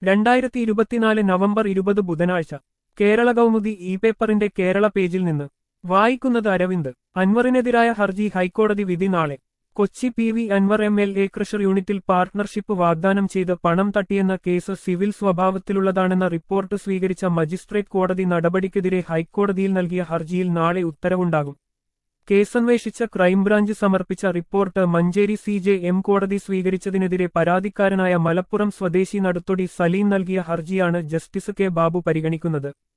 രണ്ടായിരത്തി ഇരുപത്തിനാല് നവംബർ ഇരുപത് ബുധനാഴ്ച കേരള കൗമുദി ഇ പേപ്പറിന്റെ കേരള പേജിൽ നിന്ന് വായിക്കുന്നത് അരവിന്ദ് അൻവറിനെതിരായ ഹർജി ഹൈക്കോടതി വിധി നാളെ Kochi P V Anvar M L A crusher യൂണിറ്റിൽ പാർട്ണർഷിപ്പ് വാഗ്ദാനം ചെയ്ത് പണം തട്ടിയെന്ന കേസ് സിവിൽ സ്വഭാവത്തിലുള്ളതാണെന്ന റിപ്പോർട്ട് സ്വീകരിച്ച മജിസ്ട്രേറ്റ് കോടതി നടപടിക്കെതിരെ ഹൈക്കോടതിയിൽ നൽകിയ ഹർജിയിൽ നാളെ ഉത്തരവുണ്ടാകും കേസന്വേഷിച്ച ക്രൈംബ്രാഞ്ച് സമർപ്പിച്ച report Manjeri C J M കോടതി സ്വീകരിച്ചതിനെതിരെ പരാതിക്കാരനായ മലപ്പുറം സ്വദേശി നടുത്തൊടി സലീം നൽകിയ ഹർജിയാണ് ജസ്റ്റിസ് കെ ബാബു പരിഗണിക്കുന്നത്